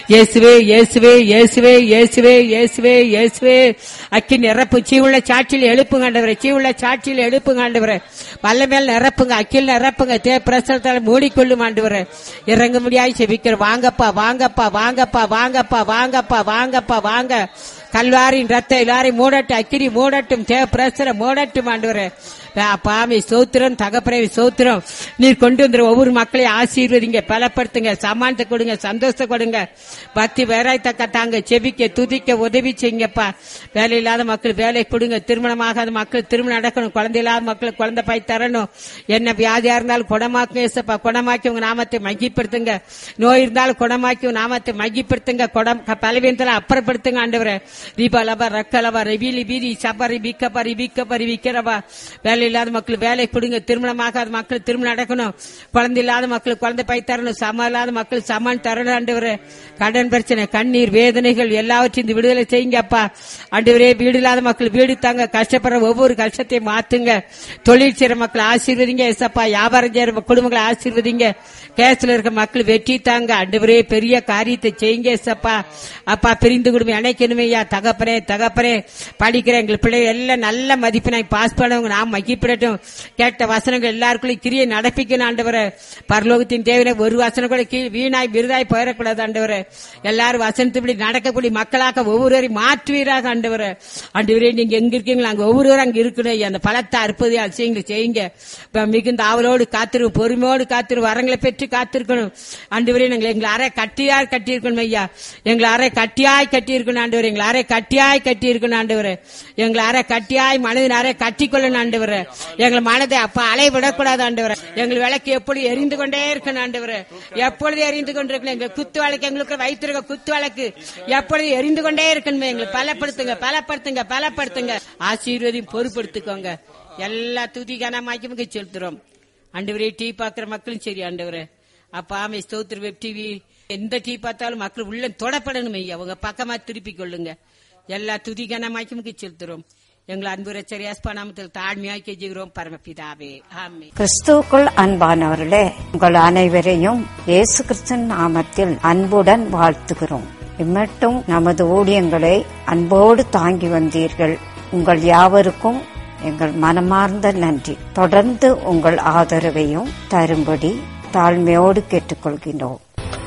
இயேசுவே இயேசுவே இயேசுவே இயேசுவே இயேசுவே இயேசுவே அக்கி நிரப்பு சீவுள்ள சாட்சியில் எழுப்புங்க ஆண்டவரே சீவுள்ள சாட்சியில் எழுப்புங்க ஆண்டவரே வல்ல மேல் நிரப்புங்க அக்கில் நிரப்புங்க தே பிரசனத்தால் மூடிக்கொள்ளும் ஆண்டவரே இறங்க முடியாய் செபிக்கிற வாங்கப்பா வாங்கப்பா வாங்கப்பா வாங்கப்பா வாங்கப்பா வாங்கப்பா வாங்க கல்வாரின் ரத்த எல்லாரையும் மூடட்டும் அக்கிரி மூடட்டும் தே பிரசர மூடட்டும் ஆண்டவரே பாமை சோத்திரம் தகப்பனை சோத்திரம் நீர் கொண்டு வந்துற ஒவ்வொரு மக்களையும் ஆசீர்வதிங்க பலப்படுத்துங்க சமானத்தை கொடுங்க சந்தோஷத்தை கொடுங்க பக்தி வேறாய்த்தக்க தாங்க செபிக்க துதிக்க உதவி செய்யுங்கப்பா வேலை இல்லாத மக்கள் வேலை கொடுங்க திருமணமாகாத மக்கள் திருமணம் நடக்கணும் குழந்தை இல்லாத மக்களுக்கு குழந்தை பாய் தரணும் என்ன வியாதியா இருந்தாலும் குணமாக்கும் ஏசப்பா குணமாக்கி உங்க நாமத்தை மகிப்படுத்துங்க நோய் இருந்தாலும் குணமாக்கி உங்க நாமத்தை மகிப்படுத்துங்க குடம் பலவீனத்தில் அப்புறப்படுத்துங்க ஆண்டவரே தீபாலபா ரக்கலபா ரெவிலி பீதி சபரி பிக்கப்பா ரிபிக்கப்பா ரிபிக்கிறபா வேலை இல்லாத மக்கள் வேலை கொடுங்க திருமணமாகாத மக்கள் திருமணம் நடக்கணும் குழந்தை இல்லாத மக்கள் குழந்தை பை தரணும் சம இல்லாத மக்கள் சமான் தரணும் ஆண்டவரே கடன் பிரச்சனை கண்ணீர் வேதனைகள் எல்லாவற்றையும் இந்த விடுதலை செய்யுங்க அப்பா ஆண்டவரே வீடு இல்லாத மக்கள் வீடு தாங்க கஷ்டப்படுற ஒவ்வொரு கஷ்டத்தையும் மாத்துங்க தொழில் செய்யற மக்கள் ஆசீர்வதிங்க எசப்பா வியாபாரம் செய்யற குடும்பங்களை ஆசீர்வதிங்க கேஸ்ல இருக்க மக்கள் வெற்றி தாங்க ஆண்டவரே பெரிய காரியத்தை செய்யுங்க எசப்பா அப்பா பிரிந்து குடும்பம் இணைக்கணுமே ஐயா தகப்பனே தகப்பனே படிக்கிற எங்கள் பிள்ளைகள் எல்லாம் நல்ல மதிப்பெண்ணை பாஸ் பண்ணவங்க நாம் மகிப்பிடட்டும் கேட்ட வசனங்கள் எல்லாருக்குள்ளும் கிரியை நடப்பிக்கணும் ஆண்டவரே பரலோகத்தின் தேவையை ஒரு வசனம் கூட கீழ் வீணாய் விருதாய் போயிடக்கூடாது ஆண்டவரே எல்லாரும் வசனத்துப்படி நடக்கக்கூடிய மக்களாக ஒவ்வொருவரையும் மாற்றுவீராக ஆண்டவரே ஆண்டவரே நீங்க எங்க இருக்கீங்களா அங்க ஒவ்வொருவரும் அங்க இருக்கணும் ஐயா. அந்த பலத்தை அற்புதம் அதிசயங்களை செய்யுங்க இப்ப மிகுந்த ஆவலோடு காத்திரு பொறுமையோடு காத்திரு வரங்களை பெற்று காத்திருக்கணும் ஆண்டவரே நாங்கள் எங்களை அறை கட்டியாய் கட்டியிருக்கணும் ஐயா எங்களை அறை கட்டியாய் கட்டியிருக்கணும் ஆண்டவரே எங்களை அறை கட்டியாய் கட்டியிருக்கணும் ஆண்டவரே எங்களை அறை கட்டியாய் மனதின் அறை கட்டிக்கொள்ளணும் ஆண்டவரே எங்களை மனதை அப்ப அலை விடக்கூடாது ஆண்டவரே எங்கள் விளக்கு எப்படி எரிந்து கொண்டே இருக்கணும் ஆண்டவரே எப்பொழுது எரிந்து கொண்டிருக்கணும் எங்க குத்து வழக்கு எங்களுக்கு வைத்திருக்க குத்து வழக்கு எப்பொழுது எரிந்து கொண்டே இருக்கணுமே எங்களை பலப்படுத்துங்க பலப்படுத்துங்க பலப்படுத்துங்க ஆசீர்வதியும் பொறுப்படுத்திக்கோங்க எல்லா துதி கனமாக்கி செலுத்துறோம் ஆண்டவரே டீ பாக்குற மக்களும் சரி ஆண்டவரே அப்பா ஆமை ஸ்தோத்திர வெப் டிவி எந்த டீ பார்த்தாலும் மக்கள் உள்ள தொடப்படணும் ஐயா அவங்க பக்கமா திருப்பி கொள்ளுங்க எல்லா துதி கனமாக்கி செலுத்துறோம் எங்களை அன்பு ரச்சரியாஸ்பா நாமத்தில் தாழ்மையாக்கி கெஞ்சுகிறோம் பரமபிதாவே ஆமே கிறிஸ்துவுக்குள் அன்பானவர்களே உங்கள் அனைவரையும் இயேசு கிறிஸ்தன் நாமத்தில் அன்புடன் வாழ்த்துகிறோம் இம்மட்டும் நமது ஊழியங்களை அன்போடு தாங்கி வந்தீர்கள் உங்கள் யாவருக்கும் எங்கள் மனமார்ந்த நன்றி தொடர்ந்து உங்கள் ஆதரவையும் தரும்படி தாழ்மையோடு கேட்டுக்கொள்கின்றோம்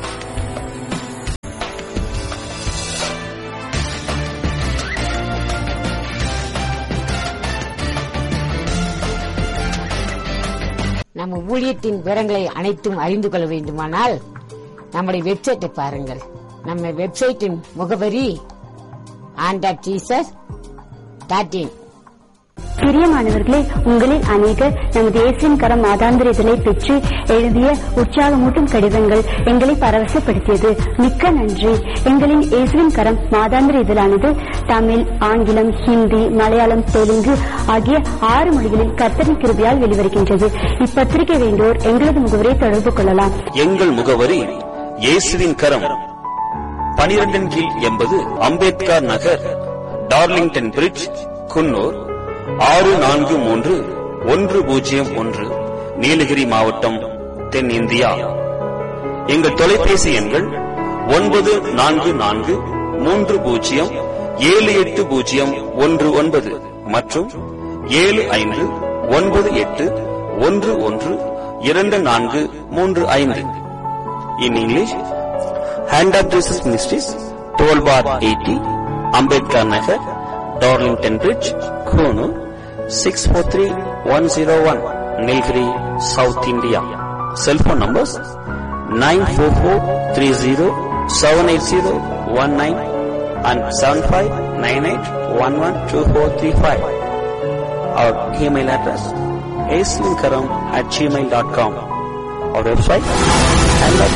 நம்ம ஊழியத்தின் விவரங்களை அனைத்தும் அறிந்து கொள்ள வேண்டுமானால் நம்முடைய வெப்சைட்டை பாருங்கள் நம்ம வெப்சைட்டின் முகவரி ஆண்டாட் ஜீசஸ் டாட் இன் பிரியமானவர்களே உங்களில் அநேகர் நமது இயேசுவின் கரம் மாதாந்திர இதழை பெற்று எழுதிய உற்சாகமூட்டும் கடிதங்கள் எங்களை பரவசப்படுத்தியது மிக்க நன்றி எங்களின் இயேசுவின் கரம் மாதாந்திர இதழானது தமிழ் ஆங்கிலம் ஹிந்தி மலையாளம் தெலுங்கு ஆகிய ஆறு மொழிகளில் கர்த்தரின் கிருபையால் வெளிவருகின்றது இப்பத்திரிகை வேண்டோர் எங்களது முகவரை தொடர்பு கொள்ளலாம் எங்கள் முகவரி இயேசுவின் கரம் பனிரெண்டின் கீழ் எண்பது அம்பேத்கர் நகர் டார்லிங்டன் பிரிட்ஜ் குன்னூர் ஆறு நான்கு மூன்று ஒன்று பூஜ்ஜியம் ஒன்று நீலகிரி மாவட்டம் தென் இந்தியா எங்கள் தொலைபேசி எண்கள் ஒன்பது நான்கு நான்கு மூன்று பூஜ்ஜியம் ஏழு எட்டு பூஜ்ஜியம் ஒன்று ஒன்பது மற்றும் ஏழு ஐந்து ஒன்பது எட்டு ஒன்று ஒன்று இரண்டு நான்கு மூன்று ஐந்து in English hand of Jesus ministries twelve bar eighty Ambedkar Nagar Darlington bridge Coonoor six four three one zero one Nilgiri south India cellphone numbers nine four four three zero seven eight zero one nine and seven five nine eight one one two four three five our email address ஏஸ்லிங்கரம் at gmail dot com our website and